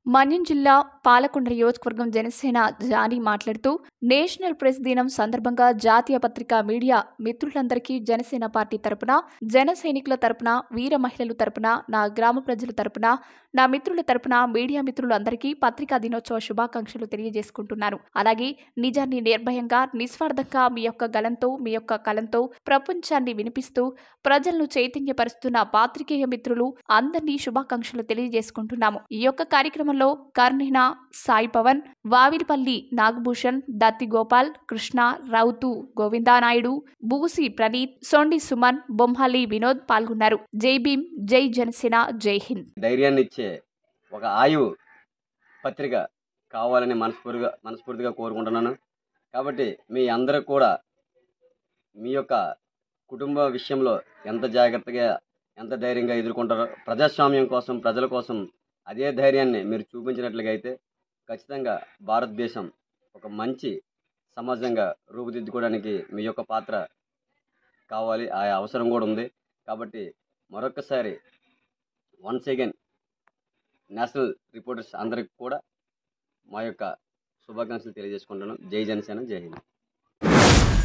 మన్యం జిల్లా పాలకొండ నియోజకవర్గం జనసేన జానీ మాట్లాడుతూ నేషనల్ ప్రెస్ దినం సందర్భంగా జాతీయ పత్రికా మీడియా మిత్రులందరికీ జనసేన పార్టీ తరపున జన సైనికుల తరపున వీర మహిళల తరపున నా గ్రామ ప్రజల తరపున నా మిత్రుల తరపున మీడియా మిత్రులందరికీ పత్రికా దినోత్సవ శుభాకాంక్షలు తెలియజేసుకుంటున్నాను అలాగే నిజాన్ని నిర్భయంగా నిస్వార్థంగా మీ యొక్క గలంతో మీ యొక్క కలంతో ప్రపంచాన్ని వినిపిస్తూ ప్రజలను చైతన్యపరుస్తున్న పాత్రికేయ మిత్రులు అందరినీ శుభాకాంక్షలు తెలియజేసుకుంటున్నాము ఈ యొక్క కార్యక్రమంలో కర్ణిన సాయి పవన్ వావిలిపల్లి నాగభూషణ్ దత్తి గోపాల్ కృష్ణ రౌతు గోవిందానాయుడు బూసి ప్రణీత్ సొండి సుమన్ బొమ్హాలి వినోద్ పాల్గొన్నారు జై భీమ్ జై జనసేన జై హింద్ ధైర్యాన్ని ఇచ్చే ఒక ఆయువు పత్రిక కావాలని మనస్ఫూర్తిగా మనస్ఫూర్తిగా కోరుకుంటున్నాను కాబట్టి మీ అందరూ కూడా మీ యొక్క కుటుంబ విషయంలో ఎంత జాగ్రత్తగా ఎంత ధైర్యంగా ఎదుర్కొంటారో ప్రజాస్వామ్యం కోసం ప్రజల కోసం అదే ధైర్యాన్ని మీరు చూపించినట్లుగా అయితే ఖచ్చితంగా భారతదేశం ఒక మంచి సమాజంగా రూపుదిద్దుకోవడానికి మీ యొక్క పాత్ర కావాలి ఆ అవసరం కూడా ఉంది కాబట్టి మరొకసారి వన్స్ అగైన్ నేషనల్ రిపోర్టర్స్ అందరికి కూడా మా యొక్క శుభాకాంక్షలు తెలియజేసుకుంటున్నాను జై జనసేన జై హింద్